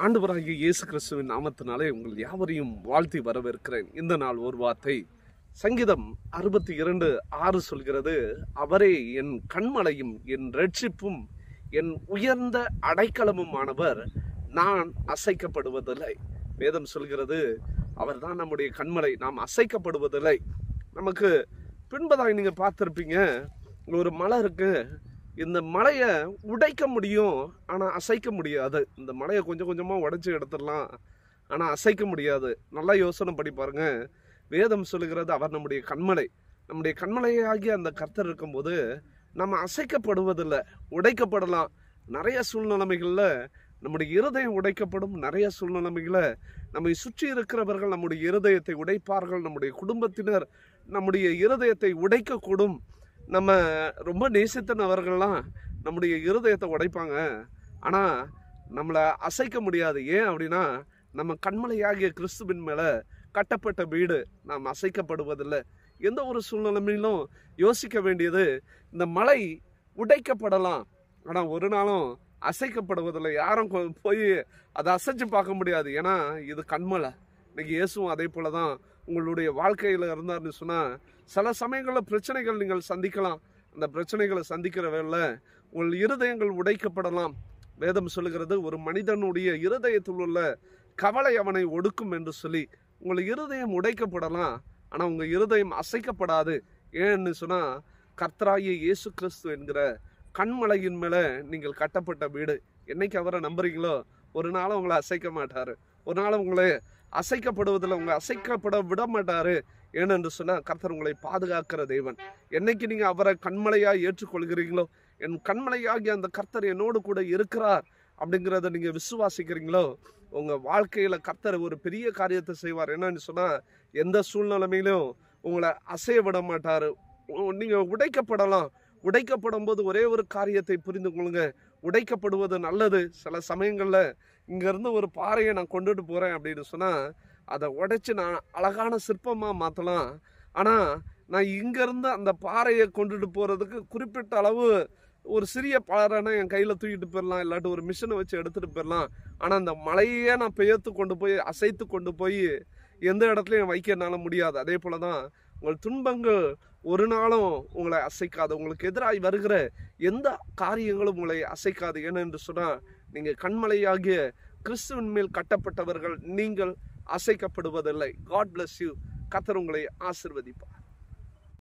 ஆண்டவராகிய இயேசு கிறிஸ்துவின் நாமத்தினாலே உங்கள் யாவரையும் வாழ்த்தி வரவேற்கிறேன் இந்த நாள் ஒரு வார்த்தை சங்கீதம் அறுபத்தி இரண்டு ஆறு சொல்கிறது அவரே என் கண்மலையும் என் ரட்சிப்பும் என் உயர்ந்த அடைக்கலமுமானவர் நான் அசைக்கப்படுவதில்லை வேதம் சொல்கிறது அவர்தான் நம்முடைய கண்மலை நாம் அசைக்கப்படுவதில்லை நமக்கு பின்பதாக நீங்க பார்த்துருப்பீங்க ஒரு மலை இருக்கு இந்த மலையை உடைக்க முடியும் ஆனால் அசைக்க முடியாது இந்த மலையை கொஞ்சம் கொஞ்சமாக உடைச்சி எடுத்துடலாம் ஆனால் அசைக்க முடியாது நல்லா யோசனை பண்ணி பாருங்க வேதம் சொல்லுகிறது அவர் நம்முடைய கண்மலை நம்முடைய கண்மலையாகிய அந்த கர்த்தர் இருக்கும்போது நம்ம அசைக்கப்படுவதில்லை உடைக்கப்படலாம் நிறைய சூழ்நிலைமைகளில் நம்முடைய இருதயம் உடைக்கப்படும் நிறைய சூழ்நிலைமைகளை நம்மை சுற்றி இருக்கிறவர்கள் நம்முடைய இருதயத்தை உடைப்பார்கள் நம்முடைய குடும்பத்தினர் நம்முடைய இருதயத்தை உடைக்கக்கூடும் நம்ம ரொம்ப நேசித்தனவர்கள்லாம் நம்முடைய இருதயத்தை உடைப்பாங்க ஆனால் நம்மளை அசைக்க முடியாது ஏன் அப்படின்னா நம்ம கண்மலையாகிய கிறிஸ்துவின் மேலே கட்டப்பட்ட வீடு நாம் அசைக்கப்படுவதில்லை எந்த ஒரு சூழ்நிலைமையிலும் யோசிக்க வேண்டியது இந்த மலை உடைக்கப்படலாம் ஆனால் ஒரு நாளும் அசைக்கப்படுவதில்லை யாரும் கொ- போய் அதை அசைச்சு பார்க்க முடியாது ஏன்னா இது கண்மலை இன்னைக்கு இயேசுவும் அதே போல தான் உங்களுடைய வாழ்க்கையில் இருந்தாருன்னு சொன்னால் சில சமயங்களில் பிரச்சனைகள் நீங்கள் சந்திக்கலாம் அந்த பிரச்சனைகளை சந்திக்கிற வேளை உங்கள் இருதயங்கள் உடைக்கப்படலாம் வேதம் சொல்லுகிறது ஒரு மனிதனுடைய இருதயத்தில் உள்ள கவலை அவனை ஒடுக்கும் என்று சொல்லி உங்கள் இருதயம் உடைக்கப்படலாம் ஆனால் உங்கள் இருதயம் அசைக்கப்படாது ஏன்னு சொன்னால் கர்த்தராகிய இயேசு கிறிஸ்து என்கிற கண்மலையின் மேலே நீங்கள் கட்டப்பட்ட வீடு என்னைக்கு அவரை நம்புறீங்களோ ஒரு நாளும் உங்களை அசைக்க மாட்டார் ஒரு நாளும் உங்களை அசைக்கப்படுவதில் உங்களை அசைக்கப்பட விட மாட்டாரு ஏனென்று சொன்னால் கர்த்தர் உங்களை பாதுகாக்கிற தேவன் என்னைக்கு நீங்கள் அவரை கண்மலையாக ஏற்றுக்கொள்கிறீங்களோ என் கண்மலையாகிய அந்த கர்த்தர் என்னோடு கூட இருக்கிறார் அப்படிங்கிறத நீங்கள் விசுவாசிக்கிறீங்களோ உங்கள் வாழ்க்கையில் கர்த்தர் ஒரு பெரிய காரியத்தை செய்வார் என்னன்னு சொன்னால் எந்த சூழ்நிலைமையிலும் உங்களை அசைய விட மாட்டார் நீங்கள் உடைக்கப்படலாம் உடைக்கப்படும் போது ஒரே ஒரு காரியத்தை புரிந்து கொள்ளுங்க உடைக்கப்படுவது நல்லது சில சமயங்களில் இங்கேருந்து ஒரு பாறையை நான் கொண்டுட்டு போகிறேன் அப்படின்னு சொன்னால் அதை உடைச்சு நான் அழகான சிற்பமாக மாற்றலாம் ஆனால் நான் இங்கேருந்து அந்த பாறையை கொண்டுட்டு போகிறதுக்கு குறிப்பிட்ட அளவு ஒரு சிறிய பாறைனா என் கையில் தூக்கிட்டு போயிடலாம் இல்லாட்டி ஒரு மிஷினை வச்சு எடுத்துகிட்டு போயிடலாம் ஆனால் அந்த மலையே நான் பெயர்த்து கொண்டு போய் அசைத்து கொண்டு போய் எந்த இடத்துலையும் வைக்க என்னால் முடியாது அதே போல தான் உங்கள் துன்பங்கள் ஒரு நாளும் உங்களை அசைக்காது உங்களுக்கு எதிராய் வருகிற எந்த காரியங்களும் உங்களை அசைக்காது ஏனென்று சொன்னால் நீங்கள் கண்மலையாகிய கிறிஸ்துவின் மேல் கட்டப்பட்டவர்கள் நீங்கள் அசைக்கப்படுவதில்லை காட் bless யூ கத்தர் உங்களை ஆசிர்வதிப்பார்